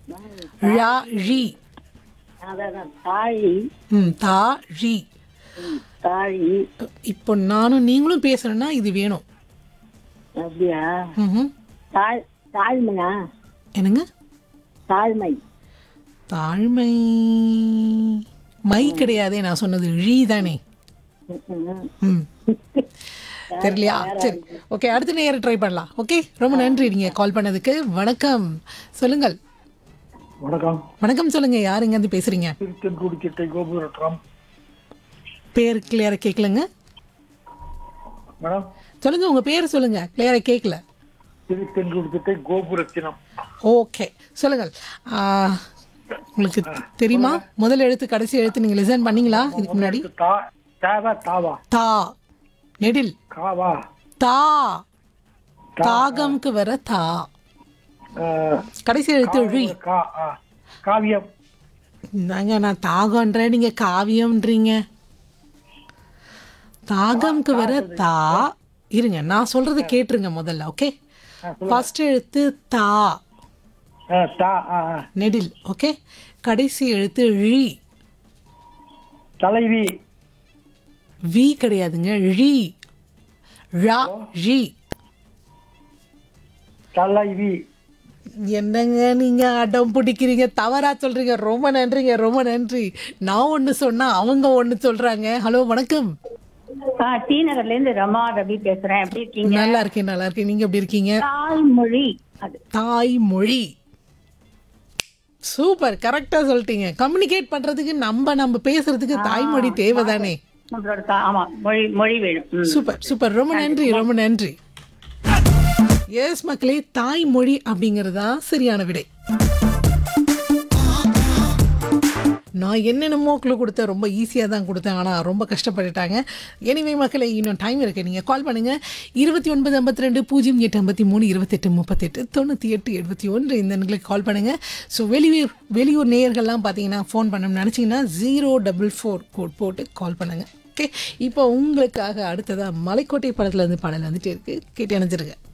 ழா ழி அதான் தாழி ம் தா ழி ம், தாழி இப்போ நானும் நீங்களும் பேசுறேன்னா இது வேணும் அப்படியா ம்ஹும். தாழ் தாழ்மையா என்னங்க தாழ்மை தாழ்மை மை கிடையாதே நான் சொன்னது ழி தானே ம், ம். ம் தெரியலையா சரி ஓகே அடுத்த நேரம் ட்ரை பண்ணலாம் ஓகே ரொம்ப நன்றி நீங்க கால் பண்ணதுக்கு வணக்கம் சொல்லுங்கள் வணக்கம் வணக்கம் சொல்லுங்க யார் இருந்து பேசுறீங்க திருத்தென்குடி சிட்டை கோபுரட்டம் பேர் கிளியரா கேட்கலங்க மேடம் சொல்லுங்க உங்க பேர் சொல்லுங்க கிளியரா கேட்கல திருத்தென்குடி சிட்டை கோபுரத்தினம் ஓகே சொல்லுங்கள் ஆ, உங்களுக்கு தெரியுமா முதல் எழுத்து கடைசி எழுத்து நீங்க லிசன் பண்ணீங்களா இதுக்கு முன்னாடி தா தேவா தாவா தா நெடில் காவா தா தாகம்க்கு வர தா அஹ், கடைசி எழுத்து ழி கா ஆ, காவியம் நாங்க நான் தாகம்ன்றேன் நீங்க காவியம்ன்றீங்க தாகம்க்கு வர தா இருங்க நான் சொல்றத கேட்டுருங்க முதல்ல ஓகே ஃபர்ஸ்ட் எழுத்து தா அஹ், தா ஆ, ஆ. நெடில் ஓகே கடைசி எழுத்து ழி தலைவி வி கிடையாதுங்க ழி ழா ழி தலைவி என்னங்க நீங்க அடம் பிடிக்கிறீங்க தவறா சொல்றீங்க ரொம்ப நன்றிங்க ரொம்ப நன்றி நான் ஒன்று சொன்னா அவங்க ஒன்று சொல்றாங்க ஹலோ வணக்கம் ஆ டி நகர்ல இருந்து ரமா ரவி பேசுறேன் எப்படி இருக்கீங்க நல்லா இருக்கேன் நல்லா இருக்கேன் நீங்க எப்படி இருக்கீங்க தாய்மொழி அது தாய்மொழி சூப்பர் கரெக்டா சொல்லிட்டீங்க கம்யூனிகேட் பண்றதுக்கு நம்ம நம்ம பேசுறதுக்கு தாய்மொழி தேவைதானே நம்மளோட தா- ஆமா மொழி மொழி வேணும் ம். சூப்பர் சூப்பர் ரொம்ப நன்றி ரொம்ப நன்றி எஸ் மக்களே தாய்மொழி அப்படிங்கிறது தான் சரியான விடை நான் என்னென்னமோ க்ளூ கொடுத்தேன் ரொம்ப ஈஸியாக தான் கொடுத்தேன் ஆனால் ரொம்ப கஷ்டப்பட்டுட்டாங்க எனிவே மக்களே இன்னும் டைம் இருக்குது நீங்கள் கால் பண்ணுங்கள் இருபத்தி ஒன்பது ஐம்பத்தி ரெண்டு பூஜ்ஜியம் எட்டு ஐம்பத்தி மூணு இருபத்தெட்டு முப்பத்தெட்டு தொண்ணூற்றி எட்டு எழுபத்தி ஒன்று இந்த எண்களுக்கு கால் பண்ணுங்கள் ஸோ வெளியூர் வெளியூர் நேயர்கள்லாம் பார்த்தீங்கன்னா ஃபோன் பண்ணணும்னு நினச்சிங்கன்னா ஜீரோ டபுள் ஃபோர் கோட் போட்டு கால் பண்ணுங்கள் ஓகே இப்போ உங்களுக்காக அடுத்ததாக மலைக்கோட்டை படத்துலேருந்து பாடல் வந்துட்டு இருக்குது கேட்டு அணைஞ்சிருங்க